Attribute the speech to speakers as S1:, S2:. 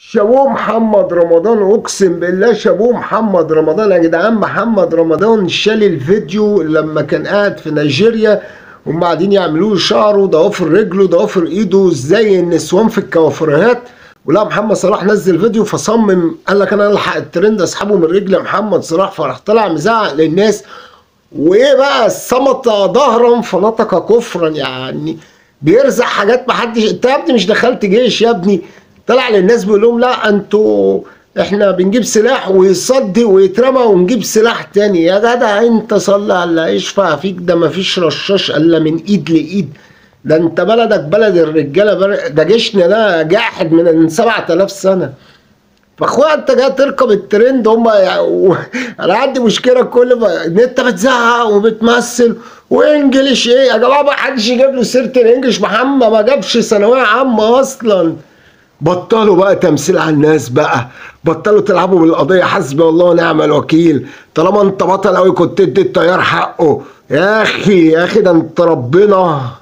S1: شابوه محمد رمضان اقسم بالله شابوه محمد رمضان يا جدعان محمد رمضان شال الفيديو لما كان قاعد في نيجيريا هم قاعدين يعملوا له شعره ضوافر رجله ضوافر ايده زي النسوان في الكوافرهات ولا محمد صلاح نزل فيديو فصمم قال لك انا الحق الترند اسحبه من رجل محمد صلاح فراح طلع مزعق للناس وايه بقى الصمت ظهرا فنطق كفرا يعني بيرزع حاجات محدش انت يا ابني مش دخلت جيش يا ابني طلع للناس بيقول لهم لا انتوا احنا بنجيب سلاح ويصدي ويترمى ونجيب سلاح تاني يا جدع انت صلي على اللي يشفع فيك ده مفيش رشاش الا من ايد لايد ده انت بلدك بلد الرجاله بلد ده جيشنا ده جاحد من 7000 سنه فاخويا انت جاي تركب الترند هم يعني انا عندي مشكله كل ما ان انت بتزعق وبتمثل وانجليش ايه يا جماعه ما حدش يجيب له سيره الانجليش محمد ما جابش ثانويه عامه اصلا بطلوا بقى تمثيل على الناس بقى بطلوا تلعبوا بالقضيه حسبي الله ونعم الوكيل طالما انت بطل قوي كنت ادي الطيار حقه يا اخي يا اخي ده انت ربنا